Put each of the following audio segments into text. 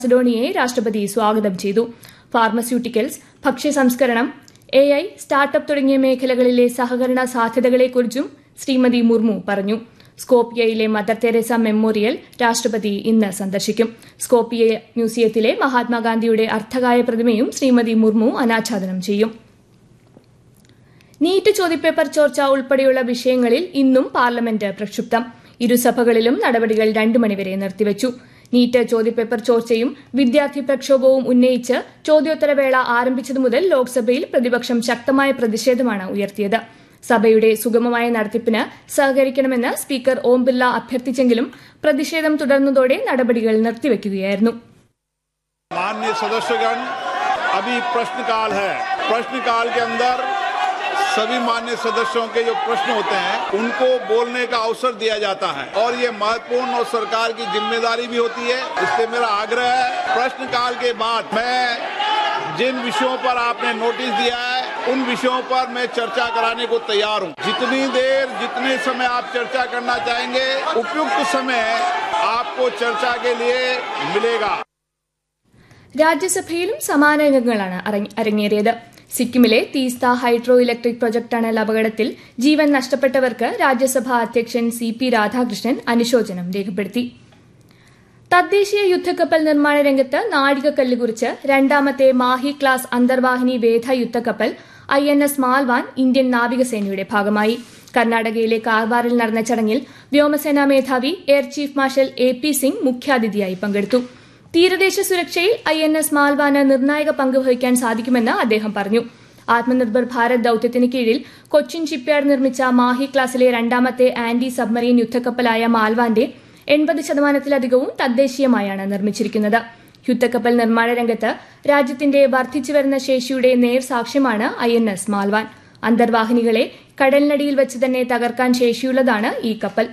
മാസഡോണിയയെ രാഷ്ട്രപതി സ്വാഗതം ചെയ്തു ഫാർമസ്യൂട്ടിക്കൽസ് ഭക്ഷ്യസംസ്കരണം എ ഐ സ്റ്റാർട്ടപ്പ് തുടങ്ങിയ മേഖലകളിലെ സഹകരണ സാധ്യതകളെക്കുറിച്ചും ശ്രീമതി മുർമു പറഞ്ഞു സ്കോപ്പിയയിലെ മദർ തെരേസ മെമ്മോറിയൽ രാഷ്ട്രപതി ഇന്ന് സന്ദർശിക്കും സ്കോപ്പിയ മ്യൂസിയത്തിലെ മഹാത്മാഗാന്ധിയുടെ അർദ്ധകായ പ്രതിമയും ശ്രീമതി മുർമു അനാച്ഛാദനം ചെയ്യും നീറ്റ് ചോദ്യപേപ്പർ ചോർച്ച ഉൾപ്പെടെയുള്ള വിഷയങ്ങളിൽ ഇന്നും പാർലമെന്റ് പ്രക്ഷുബ്ധം ഇരുസഭകളിലും നടപടികൾ രണ്ടു മണിവരെ നിർത്തിവച്ചു നീറ്റ് ചോദ്യപേപ്പർ ചോർച്ചയും വിദ്യാർത്ഥി പ്രക്ഷോഭവും ഉന്നയിച്ച് ചോദ്യോത്തരവേള ആരംഭിച്ചതു മുതൽ ലോക്സഭയിൽ പ്രതിപക്ഷം ശക്തമായ പ്രതിഷേധമാണ് ഉയർത്തിയത് സഭയുടെ സുഗമമായ നടത്തിപ്പിന് സഹകരിക്കണമെന്ന് സ്പീക്കർ ഓം ബിർള അഭ്യർത്ഥിച്ചെങ്കിലും പ്രതിഷേധം തുടർന്നതോടെ നടപടികൾ നിർത്തിവെക്കുകയായിരുന്നു मान्य सदस्यगण अभी प्रश्नकाल है प्रश्नकाल के अंदर सभी मान्य सदस्यों के जो प्रश्न होते हैं उनको बोलने का अवसर दिया जाता है और ये महत्वपूर्ण और सरकार की जिम्मेदारी भी होती है इसलिए मेरा आग्रह है प्रश्नकाल के बाद मैं जिन विषयों पर आपने नोटिस दिया है उन विषयों पर मैं चर्चा कराने को तैयार हूँ जितनी देर जितने समय आप चर्चा करना चाहेंगे उपयुक्त समय आपको चर्चा के लिए मिलेगा രാജ്യസഭയിലും സമാന രംഗങ്ങളാണ് അരങ്ങ- അരങ്ങേറിയത് സിക്കിമിലെ Teesta hydro electric project tunnel അപകടത്തിൽ ജീവൻ നഷ്ടപ്പെട്ടവർക്ക് രാജ്യസഭാ അധ്യക്ഷൻ സി പി രാധാകൃഷ്ണൻ അനുശോചനം രേഖപ്പെടുത്തി തദ്ദേശീയ യുദ്ധക്കപ്പൽ നിർമ്മാണ രംഗത്ത് നാഴികക്കല്ല് കുറിച്ച് രണ്ടാമത്തെ മാഹി ക്ലാസ് അന്തർവാഹിനി വേധ യുദ്ധക്കപ്പൽ I N S Malvan Indian നാവികസേനയുടെ ഭാഗമായി കർണാടകയിലെ കാർവാറിൽ നടന്ന ചടങ്ങിൽ വ്യോമസേനാ മേധാവി air chief marshal A P Singh മുഖ്യാതിഥിയായി പങ്കെടുത്തു തീരദേശ സുരക്ഷയിൽ ഐ എൻ എസ് മാൽവാന് നിർണായക പങ്ക് വഹിക്കാൻ സാധിക്കുമെന്ന് അദ്ദേഹം പറഞ്ഞു ആത്മനിർഭർ ഭാരത് ദൌത്യത്തിന് കീഴിൽ കൊച്ചിൻ ഷിപ്പ്യാർഡ് നിർമ്മിച്ച മാഹി ക്ലാസിലെ രണ്ടാമത്തെ ആന്റി സബ്മറീൻ യുദ്ധക്കപ്പലായ മാൽവാന്റെ എൺപത് ശതമാനത്തിലധികവും തദ്ദേശീയമായാണ് നിർമ്മിച്ചിരിക്കുന്നത് യുദ്ധക്കപ്പൽ നിർമ്മാണ രംഗത്ത് രാജ്യത്തിന്റെ വർദ്ധിച്ചുവരുന്ന ശേഷിയുടെ നേർസാക്ഷ്യമാണ് ഐ എൻ എസ് മാൽവാൻ അന്തർവാഹിനികളെ കടലിനടിയിൽ വെച്ച് തന്നെ തകർക്കാൻ ശേഷിയുള്ളതാണ് ഈ കപ്പൽ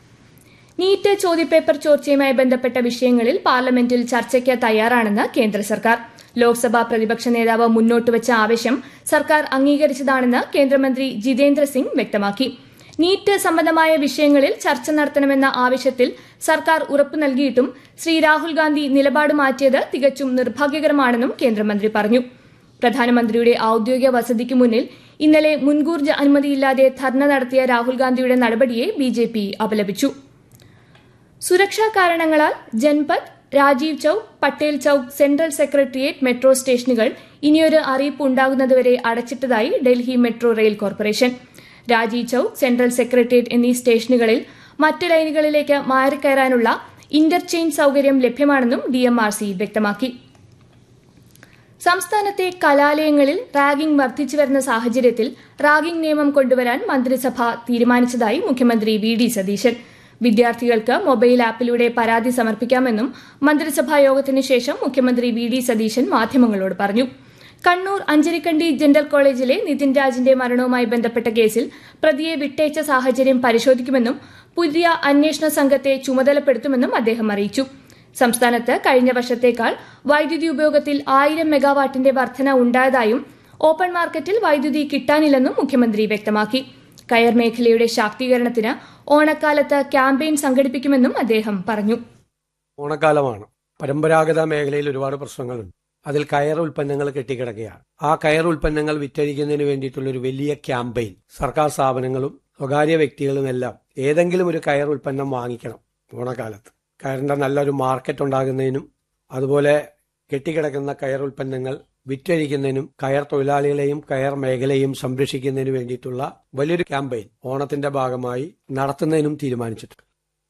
നീറ്റ് ചോദ്യപേപ്പർ ചോർച്ചയുമായി ബന്ധപ്പെട്ട വിഷയങ്ങളിൽ പാർലമെന്റിൽ ചർച്ചയ്ക്ക് തയ്യാറാണെന്ന് കേന്ദ്ര സർക്കാർ ലോക്സഭാ പ്രതിപക്ഷ നേതാവ് മുന്നോട്ടുവച്ച ആവശ്യം സർക്കാർ അംഗീകരിച്ചതാണെന്ന് കേന്ദ്രമന്ത്രി ജിതേന്ദ്ര സിംഗ് വ്യക്തമാക്കി നീറ്റ് സംബന്ധമായ വിഷയങ്ങളിൽ ചർച്ച നടത്തണമെന്ന ആവശ്യത്തിൽ സർക്കാർ ഉറപ്പു നൽകിയിട്ടും ശ്രീ രാഹുൽ ഗാന്ധി നിലപാട് മാറ്റിയത് തികച്ചും നിർഭാഗ്യകരമാണെന്നും കേന്ദ്രമന്ത്രി പറഞ്ഞു പ്രധാനമന്ത്രിയുടെ ഔദ്യോഗിക വസതിക്ക് മുന്നിൽ ഇന്നലെ മുൻകൂർ ജ- അനുമതിയില്ലാതെ ധർണ നടത്തിയ രാഹുൽ ഗാന്ധിയുടെ നടപടിയെ ബി അപലപിച്ചു സുരക്ഷാ കാരണങ്ങളാൽ Janpath Rajiv Chowk Patel Chowk Central Secretariat metro സ്റ്റേഷനുകൾ ഇനിയൊരു അറിയിപ്പ് ഉണ്ടാകുന്നതുവരെ അടച്ചിട്ടതായി Delhi Metro Rail Corporation Rajiv Chowk Central Secretariat എന്നീ സ്റ്റേഷനുകളിൽ മറ്റ് ലൈനുകളിലേക്ക് മാറിക്കയറാനുള്ള ഇന്റർചെയ്ഞ്ച് സൌകര്യം ലഭ്യമാണെന്നും ഡിഎംആർസി വ്യക്തമാക്കി സംസ്ഥാനത്തെ കലാലയങ്ങളിൽ റാഗിംഗ് വർദ്ധിച്ചു വരുന്ന സാഹചര്യത്തിൽ റാഗിംഗ് നിയമം കൊണ്ടുവരാൻ മന്ത്രിസഭ തീരുമാനിച്ചതായി മുഖ്യമന്ത്രി വി ഡി സതീശൻ വിദ്യാർത്ഥികൾക്ക് മൊബൈൽ ആപ്പിലൂടെ പരാതി സമർപ്പിക്കാമെന്നും മന്ത്രിസഭാ യോഗത്തിന് ശേഷം മുഖ്യമന്ത്രി വി ഡി സതീശൻ മാധ്യമങ്ങളോട് പറഞ്ഞു കണ്ണൂർ അഞ്ചരിക്കണ്ടി ജനറൽ കോളേജിലെ നിതിൻ രാജിന്റെ മരണവുമായി ബന്ധപ്പെട്ട കേസിൽ പ്രതിയെ വിട്ടയച്ച സാഹചര്യം പരിശോധിക്കുമെന്നും പുതിയ അന്വേഷണ സംഘത്തെ ചുമതലപ്പെടുത്തുമെന്നും അദ്ദേഹം അറിയിച്ചു സംസ്ഥാനത്ത് കഴിഞ്ഞ വർഷത്തേക്കാൾ വൈദ്യുതി ഉപയോഗത്തിൽ ആയിരം മെഗാവാട്ടിന്റെ വർധന ഉണ്ടായതായും ഓപ്പൺ മാർക്കറ്റിൽ വൈദ്യുതി കിട്ടാനില്ലെന്നും മുഖ്യമന്ത്രി വ്യക്തമാക്കി കയർ മേഖലയുടെ ശാക്തീകരണത്തിന് ഓണക്കാലത്ത് ക്യാമ്പയിൻ സംഘടിപ്പിക്കുമെന്നും അദ്ദേഹം പറഞ്ഞു ഓണക്കാലമാണ് പരമ്പരാഗത മേഖലയിൽ ഒരുപാട് പ്രശ്നങ്ങളുണ്ട് അതിൽ കയർ ഉൽപ്പന്നങ്ങൾ കെട്ടിക്കിടക്കുകയാണ് ആ കയർ ഉൽപ്പന്നങ്ങൾ വിറ്റഴിക്കുന്നതിന് വേണ്ടിയിട്ടുള്ള ഒരു വലിയ ക്യാമ്പയിൻ സർക്കാർ സ്ഥാപനങ്ങളും സ്വകാര്യ വ്യക്തികളും എല്ലാം ഏതെങ്കിലും ഒരു കയർ ഉൽപ്പന്നം വാങ്ങിക്കണം ഓണക്കാലത്ത് കയറിന്റെ നല്ലൊരു മാർക്കറ്റ് ഉണ്ടാകുന്നതിനും അതുപോലെ കെട്ടിക്കിടക്കുന്ന കയർ ഉൽപ്പന്നങ്ങൾ വിറ്റഴിക്കുന്നതിനും കയർ തൊഴിലാളികളെയും കയർ മേഖലയും സംരക്ഷിക്കുന്നതിനു വേണ്ടിയിട്ടുള്ള വലിയൊരു ക്യാമ്പയിൻ ഓണത്തിന്റെ ഭാഗമായി നടത്തുന്നതിനും തീരുമാനിച്ചിട്ടുണ്ട്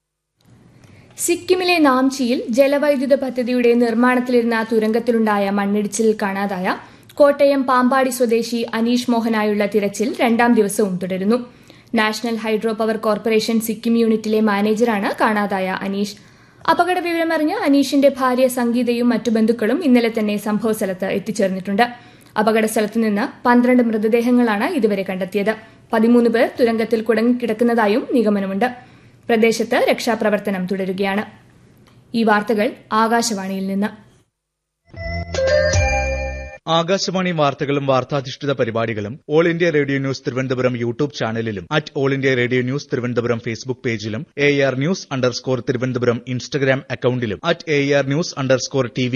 സിക്കിമിലെ നാംചിയിൽ ജലവൈദ്യുത പദ്ധതിയുടെ നിർമ്മാണത്തിലിരുന്ന തുരങ്കത്തിലുണ്ടായ മണ്ണിടിച്ചിലിൽ കാണാതായ കോട്ടയം പാമ്പാടി സ്വദേശി അനീഷ് മോഹനായുള്ള തിരച്ചിൽ രണ്ടാം ദിവസവും തുടരുന്നു National Hydro Power Corporation Sikkim യൂണിറ്റിലെ മാനേജറാണ് കാണാതായ അനീഷ് അപകട വിവരമറിഞ്ഞ അനീഷിന്റെ ഭാര്യ സംഗീതയും മറ്റു ബന്ധുക്കളും ഇന്നലെ തന്നെ സംഭവസ്ഥലത്ത് എത്തിച്ചേർന്നിട്ടുണ്ട് അപകട സ്ഥലത്തു നിന്ന് പന്ത്രണ്ട് മൃതദേഹങ്ങളാണ് ഇതുവരെ കണ്ടെത്തിയത് പതിമൂന്ന് പേർ തുരങ്കത്തിൽ കുടങ്ങിക്കിടക്കുന്നതായും നിഗമനമുണ്ട് പ്രദേശത്ത് രക്ഷാപ്രവർത്തനം തുടരുകയാണ് ഈ വാർത്തകൾ ആകാശവാണിയിൽ നിന്ന് ആകാശവാണി വാർത്തകളും വാർത്താധിഷ്ഠിത പരിപാടികളും All India Radio News Thiruvananthapuram YouTube ചാനലിലും at All India Radio News Thiruvananthapuram Facebook പേജിലും A R news underscore Thiruvananthapuram Instagram അക്കൌണ്ടിലും at A R news underscore T